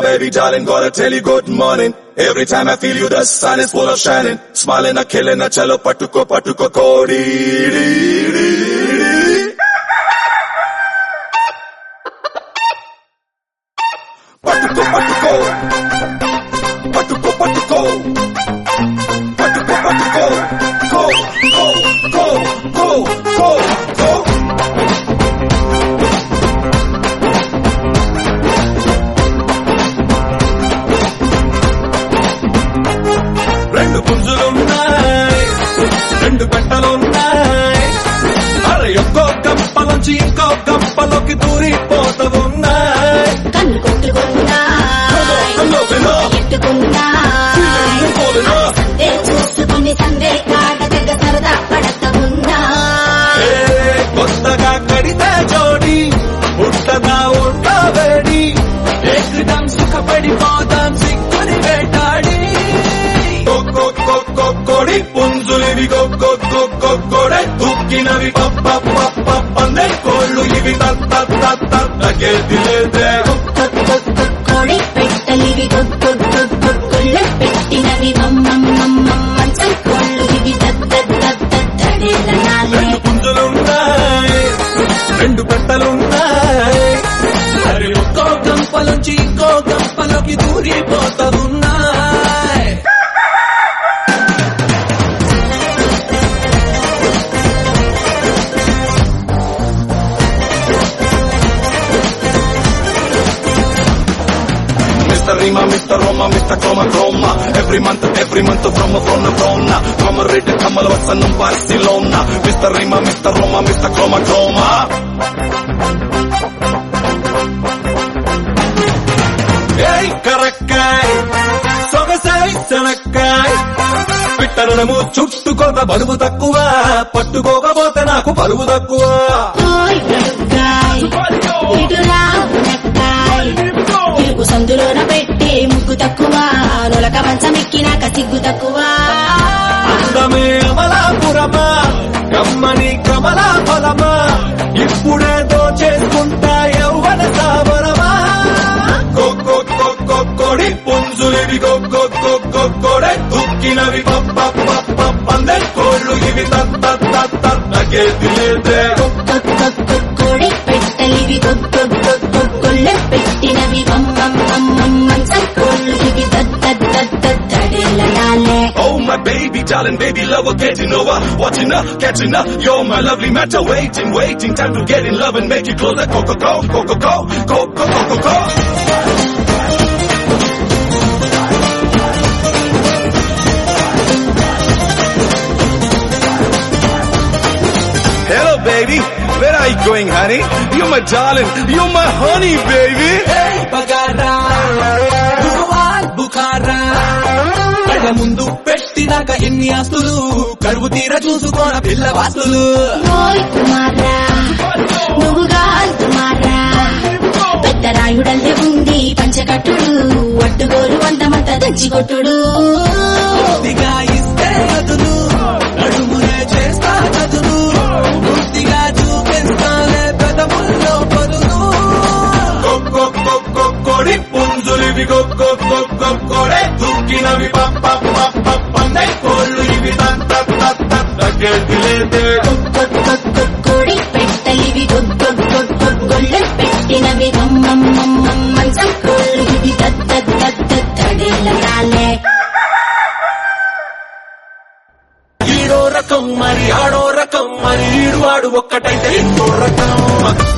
baby darling, gotta tell you good morning. Every time I feel you, the sun is full of shining. Smiling, a killing, a cello, patuko, patuko, kodi. Patuko, patuko. Patuko, patuko. Patuko, patuko. Ko, ko, ko, ko, ko, ko. రెండు పుంజులున్నాయి రెండు పెట్టలున్నాయి అరే ఒక్కో గంపలోంచి ఇంకో గంపలోకి దూరిపోతూ ఉన్నాయి కన్ను కొట్టుకున్నాయి hello వినో ఎత్తుకున్నాయి పోలినో సందే చూసుకుని సందే కాట దగ్గర సరదా పడత ఉన్నాయి ఏ కొత్తగా కడితే జోడి పుట్టగా ఉంటా వేడి ఏకదం సుఖపడిపోదాం సిక్కుని వేటాడి కొక్కో కొక్కో కొడి పుంజులివి కొక్కో కొక్కో కొడే దుక్కినవి పప్ప పప్ప పందే కోళ్ళు ఇవి తత్త తత్త తగ్గేది లేదే కోడి పెట్టలివి కొట్టుళ్ళు పెట్టినవి మమ్మమ్మ మంచం కోళ్ళు ఇవి దద్దడేలనాలే రెండు పుంజులున్నాయి రెండు పెట్టలున్నాయి అరే ఒక్కో గంపలోంచి ఇంకో గంపలోకి దూరిపోతున్నాయి Mr. Rima, Mr. Roma, Mr. Chroma, Chroma. Every month, every month from a from a Corona. Come read the Kamal Watson Barcelona. Mr. Rima, Mr. Roma, Mr. Chroma, Chroma. ఏయ్ కరక్కాయ్ సొగసాయ్ శనక్కాయ్ పిట్టరణము చుట్టుకొత బరువు తక్కువ పట్టుకోకపోతే నాకు బరువు తక్కువ ఓయ్ గడుగ్గాయ్ ఇటురా మునక్కాయ్ ఇరుకు సందులోన పెట్టే ముగ్గు తక్కువ నొలక మంచం ఎక్కినాక సిగ్గు తక్కువ అందమే అమలాపురమా కమ్మని కమలా ఫలమా ఇప్పుడేదో చేసుకుంటా యౌవన సావరమా కొక్కో కొక్కో కొడి పుంజులివి కొక్కో కొక్కో కొడే దుక్కినవి పప్ప పప్ప పందే కోళ్ళు ఇవి తత్త తత్త తగ్గేది లేదే కోడి పెట్టలివి కొళ్ళు పెట్టినవి మమ్మమ్మ మంచం కోళ్ళు ఇవి దద్దడేలనాలే Oh my baby, darling, baby, lover, getting over, watching her, catching her. You're my lovely matter, waiting, waiting, time to get in love and make you closer. Go, go, go, go, go, go, go, go, go, go, go. Hello, baby. Where are you going, honey? You're my darling. You're my honey, baby. Bagara బుకవాల్ Bukhara కళ్ళ ముందు పెట్టినాక ఎన్ని ఆస్తులు కరువు తీర చూసుకోన పిల్ల వాస్తులు ఓయ్ కుమారా నువ్వుగా కుమారా పెద్ద రాయుడల్లే ఉంది పంచకట్టుడు అడ్డుగోలు వందమంత దంచి కొట్టుడు పూర్తిగా ఇస్తే అదును నడుమునే చేస్తా చదును పూర్తిగా చూపిస్తానే పెదవుల్లో పదును కొడి పుంజులివి కొడే దుక్కినవి పప్ప పప్ప పందే కోళ్ళు ఇవి తంత తత్త తగ్గేది లేదే కోడి పెట్టలివి గొళ్ళు పెట్టినవి మమ్మమ్మ మంచం కోళ్ళు ఇవి దద్దడేలనాలే ఈడో రకం మరి ఆడో రకం మరి ఈడు వాడు ఒక్కటైతే ఇంకో రకం